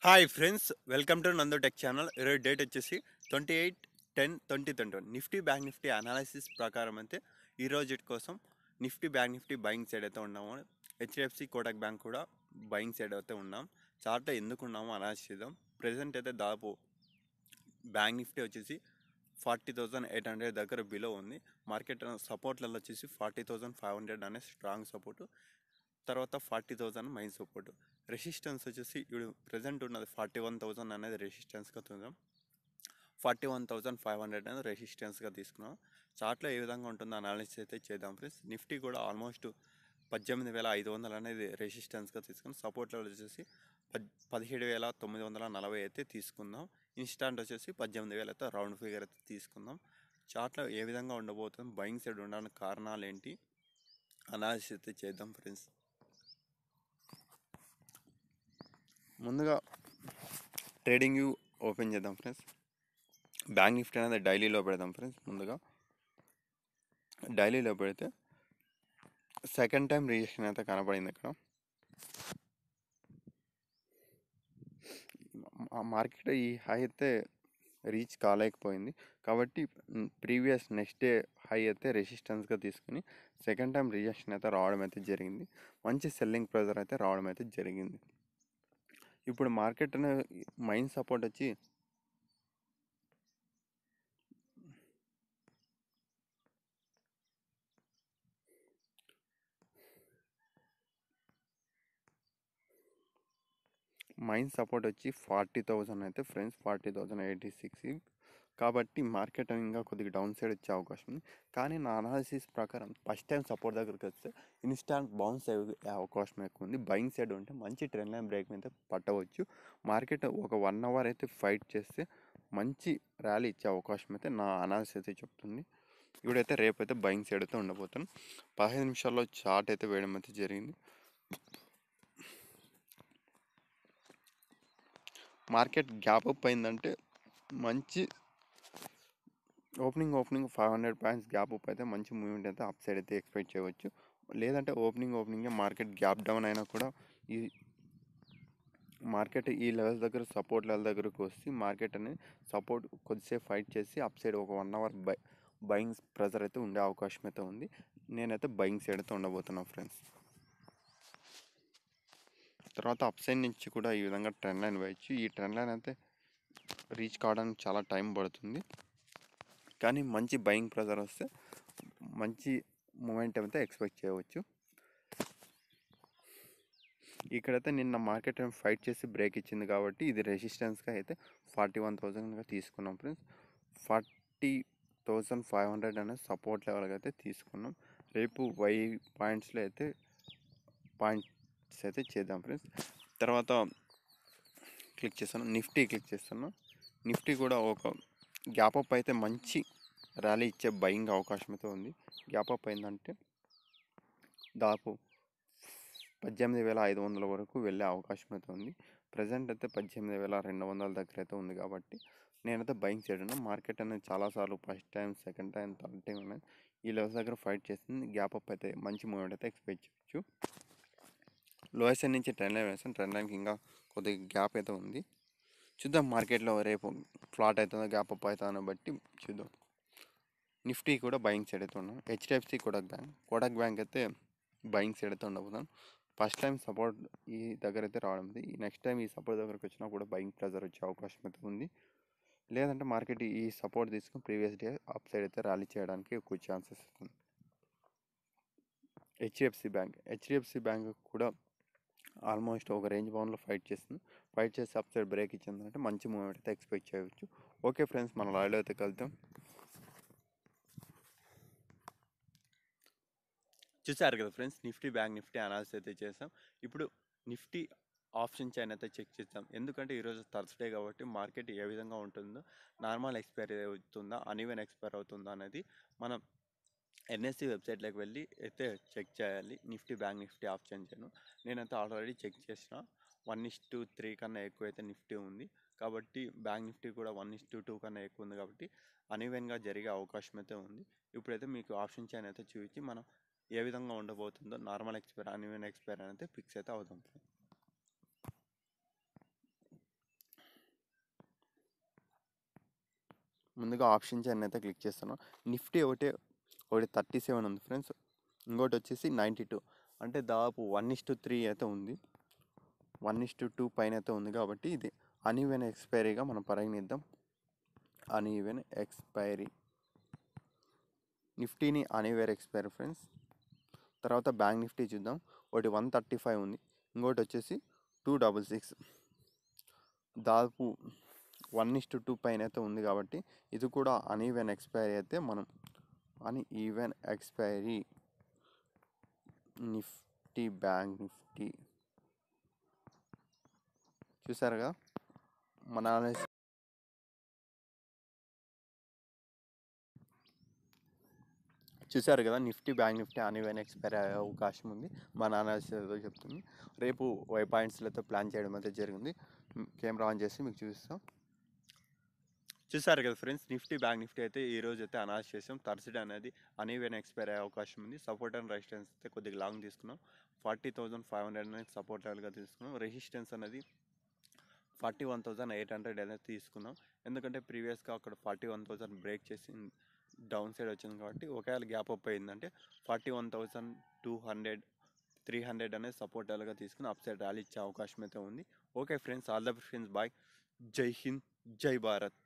hi friends welcome to Nandu tech channel ఈరోజు date వచ్చేసి twenty eight ten twenty twenty one Nifty bank Nifty analysis ప్రకారం అయితే ఈ రోజు కోసం Nifty bank Nifty buying side అయితే ఉన్నాము హెచ్డిఎఫ్సి కోటక్ బ్యాంక్ కూడా బయింగ్ సైడ్ అయితే ఉన్నాం చార్ట్ ఎందుకు ఉన్నామో అనాలిసిస్ చేద్దాం ప్రజెంట్ అయితే దాదాపు బ్యాంక్ నిఫ్టీ వచ్చేసి ఫార్టీ థౌజండ్ ఎయిట్ హండ్రెడ్ దగ్గర బిలో ఉంది మార్కెట్ సపోర్ట్లలో వచ్చేసి ఫార్టీ థౌజండ్ ఫైవ్ హండ్రెడ్ అనే స్ట్రాంగ్ సపోర్టు తర్వాత forty thousand main support resistance వచ్చేసి ఇప్పుడు ప్రజెంట్ ఉన్నది ఫార్టీ వన్ థౌజండ్ అనేది రెసిస్టెన్స్గా చూద్దాం forty one thousand five hundred అనేది రెసిస్టెన్స్గా తీసుకున్నాం చార్ట్లో ఏ విధంగా ఉంటుందో అనాలిసిస్ అయితే చేద్దాం ఫ్రెండ్స్ నిఫ్టీ కూడా ఆల్మోస్ట్ పద్దెనిమిది వేల ఐదు వందలు అనేది రెసిస్టెన్స్గా తీసుకుని సపోర్ట్ లెవెల్ వచ్చేసి పద్ పదిహేడు వేల తొమ్మిది వందల నలభై అయితే తీసుకుందాం ఇన్స్టాంట్ వచ్చేసి పద్దెనిమిది వేలు అయితే రౌండ్ ఫిగర్ అయితే తీసుకుందాం చార్ట్లో ఏ విధంగా ఉండబోతుంది బయింగ్ సైడ్ ఉండడానికి కారణాలు ఏంటి అనాలిసిస్ అయితే చేద్దాం ఫ్రెండ్స్ ముందుగా ట్రేడింగ్ వ్యూ ఓపెన్ చేద్దాం ఫ్రెండ్స్ బ్యాంక్ నిఫ్టీ అనేది డైలీలో పెడదాం ఫ్రెండ్స్ ముందుగా డైలీలో పెడితే సెకండ్ టైం రిజెక్షన్ అయితే కనపడింది ఇక్కడ మార్కెట్ ఈ హై అయితే రీచ్ కాలేకపోయింది కాబట్టి ప్రీవియస్ నెక్స్ట్ డే హై అయితే రెసిస్టెన్స్గా తీసుకుని సెకండ్ టైం రిజెక్షన్ అయితే రావడం అయితే జరిగింది మంచి సెల్లింగ్ ప్రెజర్ అయితే రావడం అయితే జరిగింది ఇప్పుడు మార్కెట్ అనే మైన్ సపోర్ట్ వచ్చి మైన్ సపోర్ట్ వచ్చి ఫార్టీ థౌజండ్ అయితే friends forty thousand eighty six కాబట్టి మార్కెట్ ఇంకా కొద్దిగా డౌన్ సైడ్ వచ్చే అవకాశం ఉంది కానీ నా అనాలిసిస్ ప్రకారం ఫస్ట్ టైం సపోర్ట్ దగ్గరికి వస్తే ఇన్స్టాంట్ బౌన్స్ అయ్యే అవకాశం ఎక్కువ ఉంది బయింగ్ సైడ్ ఉంటే మంచి ట్రెండ్ లైన్ బ్రేక్ మీద పట్టవచ్చు మార్కెట్ ఒక వన్ అవర్ అయితే ఫైట్ చేస్తే మంచి ర్యాలీ ఇచ్చే అవకాశం అయితే నా అనాలిసిస్ అయితే చెప్తుంది ఇప్పుడైతే రేపు అయితే బయింగ్ సైడ్ అయితే ఉండబోతాను పదిహేను నిమిషాల్లో చార్ట్ అయితే వేయడం అయితే జరిగింది మార్కెట్ గ్యాప్ అప్ అయిందంటే మంచి opening opening five hundred points gap up అయితే మంచి మూవ్మెంట్ అయితే అప్ సైడ్ అయితే ఎక్స్పెక్ట్ చేయవచ్చు లేదంటే opening opening market gap down అయినా కూడా ఈ మార్కెట్ ఈ లెవెల్స్ దగ్గర సపోర్ట్ లెవెల్ దగ్గరకు వస్తే మార్కెట్ అనేది సపోర్ట్ కొద్దిసేపు ఫైట్ చేసి అప్ సైడ్ ఒక one hour by buying pressure అయితే ఉండే అవకాశం అయితే ఉంది నేనైతే బయింగ్ సైడ్ అయితే ఉండబోతున్నాను ఫ్రెండ్స్ తర్వాత అప్ సైడ్ నుంచి కూడా ఈ విధంగా ట్రెండ్ లైన్ వేయచ్చు ఈ ట్రెండ్ లైన్ అయితే రీచ్ కావడానికి చాలా టైం పడుతుంది కానీ మంచి బయింగ్ ప్రెజర్ వస్తే మంచి మూమెంట్ అయితే ఎక్స్పెక్ట్ చేయవచ్చు ఇక్కడైతే నిన్న మార్కెట్ ఫైట్ చేసి బ్రేక్ ఇచ్చింది కాబట్టి ఇది రెసిస్టెన్స్గా అయితే ఫార్టీ వన్ థౌజండ్గా తీసుకున్నాం friends forty thousand five hundred అనేది సపోర్ట్ లెవెల్గా అయితే తీసుకున్నాం రేపు వై పాయింట్స్లో అయితే పాయింట్స్ అయితే చేద్దాం ఫ్రెండ్స్ తర్వాత క్లిక్ చేస్తాను నిఫ్టీ క్లిక్ చేస్తాను నిఫ్టీ కూడా ఒక గ్యాప్ అప్ అయితే మంచి ర్యాలీ ఇచ్చే బయింగ్ అవకాశం అయితే ఉంది గ్యాప్ అప్ అయిందంటే దాదాపు పద్దెనిమిది వేల ఐదు వందల వరకు వెళ్ళే అవకాశం అయితే ఉంది ప్రజెంట్ అయితే పద్దెనిమిది వేల రెండు వందల దగ్గర అయితే ఉంది కాబట్టి నేనైతే బయింగ్ చేయడం మార్కెట్ అనేది చాలాసార్లు first time second time third time అనేది ఈ లెవెల్స్ దగ్గర ఫైట్ చేసింది గ్యాప్ అప్ అయితే మంచి మూమెంట్ అయితే ఎక్స్పెక్ట్ చేయొచ్చు లోయెస్ట్ నుంచి ట్రెండ్ లైన్ వేస్తాను ట్రెండ్ లైన్కి ఇంకా కొద్దిగా గ్యాప్ అయితే ఉంది చూద్దాం మార్కెట్లో రేపు ఫ్లాట్ అవుతుందో గ్యాప్ అప్ అవుతుందో బట్టి చూద్దాం నిఫ్టీ కూడా బయింగ్ సైడ్ అయితే ఉన్నాం HDFC Kotak bank Kotak bank అయితే బయింగ్ సైడ్ అయితే ఉండబోతాను ఫస్ట్ టైం సపోర్ట్ ఈ దగ్గర అయితే రావడం ఉంది నెక్స్ట్ టైం ఈ సపోర్ట్ దగ్గరకు వచ్చినా కూడా బయింగ్ ప్రెజర్ వచ్చే అవకాశం అయితే ఉంది లేదంటే మార్కెట్ ఈ సపోర్ట్ తీసుకుని ప్రీవియస్ డే అప్ సైడ్ అయితే ర్యాలీ చేయడానికి ఎక్కువ ఛాన్సెస్ ఉంది హెచ్డిఎఫ్సి బ్యాంక్ హెచ్డిఎఫ్సి బ్యాంక్ కూడా ఆల్మోస్ట్ ఒక రేంజ్ బౌండ్లో ఫైట్ చేస్తుంది ఫైట్ చేసి అప్ సైడ్ బ్రేక్ ఇచ్చిందంటే మంచి మూమెంట్ అయితే ఎక్స్పెక్ట్ చేయవచ్చు ఓకే ఫ్రెండ్స్ మన లైవ్లో అయితే కలుద్దాం చూసారు కదా friends Nifty bank Nifty analysis అయితే చేసాం ఇప్పుడు నిఫ్టీ ఆప్షన్ చైన్ అయితే చెక్ చేద్దాం ఎందుకంటే ఈరోజు థర్స్డే కాబట్టి మార్కెట్ ఏ విధంగా ఉంటుందో నార్మల్ ఎక్స్పైర్ అవుతుందా అన్ఈవెన్ ఎక్స్పైర్ అవుతుందా అనేది మనం ఎన్ఎస్సి వెబ్సైట్లోకి వెళ్ళి అయితే చెక్ చేయాలి నిఫ్టీ బ్యాంక్ నిఫ్టీ ఆప్షన్ చేయను నేనైతే ఆల్రెడీ చెక్ చేసిన వన్ ఇస్ టూ త్రీ కన్నా ఎక్కువ అయితే నిఫ్టీ ఉంది కాబట్టి బ్యాంక్ నిఫ్టీ కూడా వన్ ఇస్ టూ టూ కన్నా ఎక్కువ ఉంది కాబట్టి అన్ఈవెన్గా జరిగే అవకాశం అయితే ఉంది ఇప్పుడైతే మీకు ఆప్షన్ చైన్ అయితే చూపించి మనం ఏ విధంగా ఉండబోతుందో నార్మల్ ఎక్స్పైర్ అన్ఈవెన్ ఎక్స్పైర్ అయితే ఫిక్స్ అయితే అవుతాం ముందుగా ఆప్షన్ చైన్ అయితే క్లిక్ చేస్తాను నిఫ్టీ ఒకటి ఒకటి థర్టీ సెవెన్ ఉంది ఫ్రెండ్స్ ఇంకోటి వచ్చేసి నైంటీ టూ అంటే దాదాపు వన్ ఇస్ టు త్రీ అయితే ఉంది వన్ ఇస్ టు టూ పైన అయితే ఉంది కాబట్టి ఇది అన్ఈవెన్ ఎక్స్పైరీగా మనం పరిగణిద్దాం అన్ఈవెన్ ఎక్స్పైరీ నిఫ్టీని అన్ఈవెన్ ఎక్స్పైరీ ఫ్రెండ్స్ తర్వాత బ్యాంక్ నిఫ్టీ చూద్దాం ఒకటి వన్ థర్టీ ఫైవ్ ఉంది ఇంకోటి వచ్చేసి టూ డబల్ సిక్స్ దాదాపు వన్ ఇస్ టు టూ పైన అయితే ఉంది కాబట్టి ఇది కూడా అన్ఈవెన్ ఎక్స్పైరీ అయితే మనం అని even expiry Nifty bank Nifty చూసారు కదా మన analysis చూసారు కదా Nifty bank Nifty uneven expire అయ్యే అవకాశం ఉంది మా అనాలిసిస్ ఏదో చెప్తుంది రేపు వై పాయింట్స్లతో ప్లాన్ చేయడం అయితే జరిగింది కెమెరా ఆన్ చేసి మీకు చూపిస్తాం చూసారు కదా ఫ్రెండ్స్ నిఫ్టీ బ్యాంక్ నిఫ్టీ అయితే ఈ రోజు అయితే అనాలిస్ చేసాం థర్స్డే అనేది అనీవెన్ ఎక్స్పైర్ అయ్యే అవకాశం ఉంది సపోర్ట్ అండ్ రెసిస్టెన్స్ అయితే కొద్దిగా లాంగ్ తీసుకున్నాం ఫార్టీ థౌసండ్ ఫైవ్ హండ్రెడ్ అనేది సపోర్ట్ లెవెల్గా తీసుకున్నాం రెసిస్టెన్స్ అనేది forty one thousand eight hundred అనేది తీసుకున్నాం ఎందుకంటే ప్రీవియస్గా అక్కడ ఫార్టీ వన్ థౌసండ్ బ్రేక్ చేసి డౌన్ సైడ్ వచ్చింది కాబట్టి ఒకవేళ గ్యాప్ అప్ అయిందంటే forty one thousand two hundred three hundred అనేది సపోర్ట్ లెవెల్గా తీసుకుని అప్ సైడ్ ర్యాలీ ఇచ్చే అవకాశం అయితే ఉంది okay friends all the friends bye Jai Hind జై భారత్